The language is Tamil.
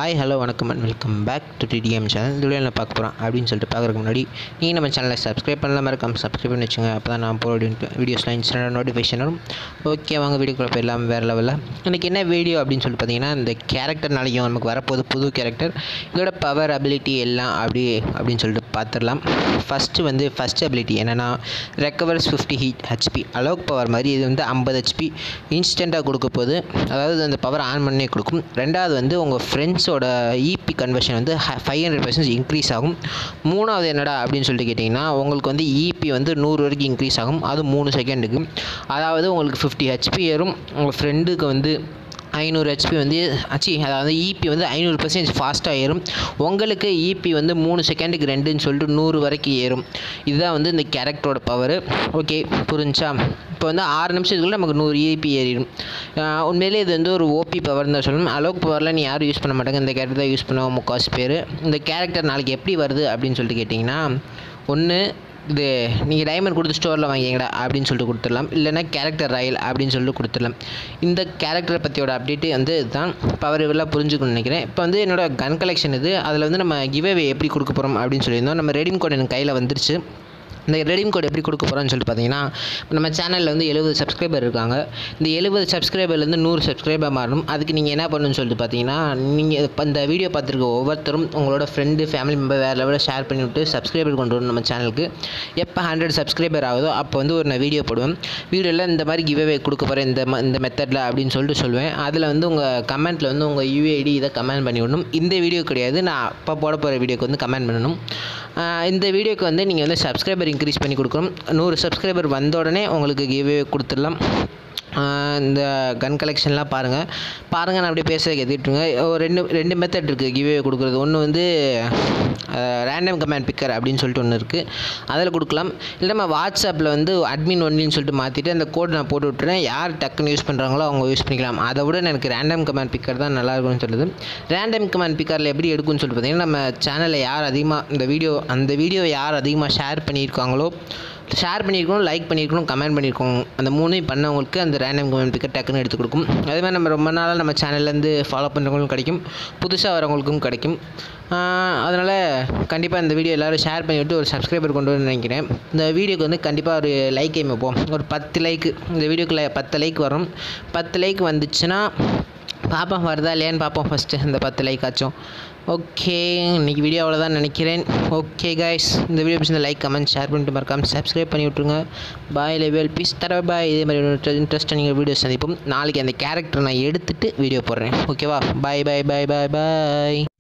ஹாய் ஹலோ வணக்கம் and welcome back to DTM channel இந்த வீடியோ பார்க்க போகிறோம் அப்படின்னு சொல்லிட்டு பார்க்குறதுக்கு முன்னாடி நீங்கள் நம்ம சேனலை சப்ஸ்கிரைப் பண்ணலாம் மறக்காம சப்ஸ்கிரைப் பண்ணி வச்சுங்க அப்போ தான் நான் போகிற வீடியோஸ்லாம் இன்ஸ்டன்ட் நோட்டிஃபிகேஷன் வரும் ஓகே வாங்க வீடியோக்குள்ள போயிடலாம் வேறு லெவலில் இன்றைக்கி என்ன வீடியோ அப்படின்னு சொல்லிட்டு பார்த்தீங்கன்னா இந்த கேரக்டர் நாளைக்கு நமக்கு வரப்போகுது புது கேரக்டர் இதோட பவர் அபிலிட்டி எல்லாம் அப்படி அப்படின்னு சொல்லிட்டு பார்த்துடலாம் ஃபஸ்ட்டு வந்து ஃபஸ்ட் அபிலிட்டி என்னென்னா recovers fifty heat HP Alok power மாதிரி இது வந்து ஐம்பது ஹெச்பி இன்ஸ்டண்ட்டாக கொடுக்க போகுது அதாவது அந்த பவர் ஆன் பண்ணி கொடுக்கும் ரெண்டாவது வந்து உங்கள் ஃப்ரெண்ட்ஸோட இபி கன்வர்ஷன் வந்து ஃபைவ் ஹண்ட்ரட் பர்சன்ட் இன்க்ரீஸ் ஆகும் மூணாவது என்னடா அப்படின்னு சொல்லிட்டு கேட்டிங்கன்னா உங்களுக்கு வந்து இபி வந்து நூறு வரைக்கும் இன்க்ரீஸ் ஆகும் அது மூணு செகண்டுக்கு அதாவது உங்களுக்கு ஃபிஃப்டி ஹெச்பி ஏறும் உங்கள் ஃப்ரெண்டுக்கு வந்து ஐநூறு ஹெச்பி வந்து அச்சி அதாவது இபி வந்து ஐநூறு பர்சன்டேஜ் ஃபாஸ்ட்டாக ஏறும் உங்களுக்கு இபி வந்து மூணு செகண்டுக்கு ரெண்டுன்னு சொல்லிட்டு நூறு வரைக்கும் ஏறும் இதுதான் வந்து இந்த கேரக்டரோட பவர் ஓகே புரிஞ்சா இப்போ வந்து ஆறு நிமிஷத்துக்குள்ள நமக்கு நூறு இபி ஏறிடும் ஆஹ் உண்மையிலே இது வந்து ஒரு ஓபி பவர் தான் சொல்லணும் அலோக் பவரில் நீ யாரும் யூஸ் பண்ண மாட்டாங்க இந்த கேரக்டர் தான் யூஸ் பண்ணுவோம் முக்காசு பேர் இந்த கேரக்டர் நாளைக்கு எப்படி வருது அப்படின்னு சொல்லிட்டு கேட்டிங்கன்னா ஒன்று இது நீங்கள் டைமண்ட் கொடுத்து ஸ்டோரில் வாங்கிங்கடா அப்படின்னு சொல்லிட்டு கொடுத்துடலாம் இல்லைன்னா கேரக்டர் ராயல் அப்படின்னு சொல்லிட்டு கொடுத்துடலாம் இந்த கேரக்டரை பற்றியோட அப்டேட்டு வந்து இதுதான் பவர் இவெல்லாம் புரிஞ்சுக்கணும்னு நினைக்கிறேன் இப்போ வந்து என்னோட கன் கலெக்ஷன் இது அதில் வந்து நம்ம கிவ்அவே எப்படி கொடுக்க போகிறோம் அப்படின்னு சொல்லியிருந்தோம் நம்ம ரெடீம் கோட் எனக்கு கையில் வந்துருச்சு இந்த ரெடீம் கோட் எப்படி கொடுக்க போகிறோம்னு சொல்லிட்டு பார்த்தீங்கன்னா நம்ம சேனலில் வந்து எழுபது சப்ஸ்கிரைபர் இருக்காங்க இந்த எழுபது சப்ஸ்கிரைபர்லேருந்து நூறு சப்ஸ்கிரைபர் மாறணும் அதுக்கு நீங்கள் என்ன பண்ணணும்னு சொல்லிட்டு பார்த்தீங்கன்னா நீங்கள் இப்போ இந்த வீடியோ பார்த்துருக்க ஒவ்வொருத்தரும் உங்களோட ஃப்ரெண்டு ஃபேமிலி மெம்பர் வேறு லெவலில் ஷேர் பண்ணி விட்டு சப்ஸ்கிரைபர் கொண்டு வரணும் நம்ம சேனலுக்கு எப்போ ஹண்ட்ரட் சப்ஸ்கிரைபர் ஆகுதோ அப்போ வந்து ஒரு நான் வீடியோ போடுவேன் வீடியோவில் இந்த மாதிரி கிவ்அவே கொடுக்க போகிறேன் இந்த ம- இந்த மெத்தடில் அப்படின்னு சொல்லிட்டு சொல்லுவேன் அதில் வந்து உங்கள் கமெண்ட்டில் வந்து உங்கள் யூஐடி இதை கமெண்ட் பண்ணி விடணும் இந்த வீடியோ கிடையாது நான் அப்போ போட போகிற வீடியோக்கு வந்து கமெண்ட் பண்ணணும் ஆஹ் இந்த வீடியோக்கு வந்து நீங்கள் வந்து சப்ஸ்கிரைபர் இன்க்ரீஸ் பண்ணி கொடுக்கணும் நூறு சப்ஸ்கிரைபர் வந்த உடனே உங்களுக்கு கிவ்வே கொடுத்துடலாம் ஆஹ் இந்த கன் கலெக்ஷன்லாம் பாருங்கள் பாருங்கள் நான் அப்படியே பேச கேட்டுருங்க ஒரு ரெண்டு ரெண்டு மெத்தட் இருக்குது கிவ்வே கொடுக்குறது ஒன்று வந்து ரேண்டம் கமெண்ட் பிக்கர் அப்படின்னு சொல்லிட்டு ஒன்று இருக்குது அதில் கொடுக்கலாம் இல்லை நம்ம வாட்ஸ்அப்பில் வந்து அட்மின் ஒன்லின்னு சொல்லிட்டு மாற்றிட்டு அந்த கோட் நான் போட்டு விட்டுறேன் யார் டக்குன்னு யூஸ் பண்ணுறாங்களோ அவங்க யூஸ் பண்ணிக்கலாம் அதை விட எனக்கு ரேண்டம் கமெண்ட் பிக்கர் தான் நல்லா இருக்கும்னு சொல்லுது ரேண்டம் கமெண்ட் பிக்கரில் எப்படி எடுக்கும்னு சொல்லிட்டு பார்த்தீங்கன்னா நம்ம சேனலில் யார் அதிகமாக இந்த வீடியோ அந்த வீடியோ யார் அதிகமாக ஷேர் பண்ணியிருக்காங்களோ ஷேர் பண்ணியிருக்கணும் லைக் பண்ணியிருக்கணும் கமெண்ட் பண்ணியிருக்கணும் அந்த மூணையும் பண்ணவங்களுக்கு அந்த ரேண்டம் கமெண்ட் பிக்கர் டக்குன்னு எடுத்து கொடுக்கும் அதே மாதிரி நம்ம ரொம்ப நாளாக நம்ம சேனல்லேருந்து ஃபாலோ பண்ணுறவங்களுக்கும் கிடைக்கும் புதுசாக வரவங்களுக்கும் கிடைக்கும் அதனால் கண்டிப்பாக இந்த வீடியோ எல்லோரும் ஷேர் பண்ணிவிட்டு ஒரு சப்ஸ்கிரைபர் கொண்டு வரணும்னு நினைக்கிறேன் இந்த வீடியோக்கு வந்து கண்டிப்பாக ஒரு லைக் எய்ம் வைப்போம் ஒரு பத்து லைக் இந்த வீடியோக்குள்ள பத்து லைக் வரும் பத்து லைக் வந்துச்சுன்னா பார்ப்போம் வருதா இல்லையான்னு பார்ப்போம் ஃபஸ்ட்டு இந்த பத்து லைக் ஆச்சும் ஓகே இன்னைக்கு வீடியோ அவ்வளோதான் நினைக்கிறேன் ஓகே கைஸ் இந்த வீடியோ பிடிச்சிருந்த லைக் கமெண்ட் ஷேர் பண்ணிட்டு மறக்காம சப்ஸ்கிரைப் பண்ணி விட்ருங்க பாய் லெவல் பீஸ் தர பாய் இதே மாதிரி இன்ட்ரெஸ்டான வீடியோ சந்திப்போம் நாளைக்கு அந்த கேரக்டர் நான் எடுத்துட்டு வீடியோ போடுறேன் ஓகேவா பாய் பாய் பாய் பாய் பாய்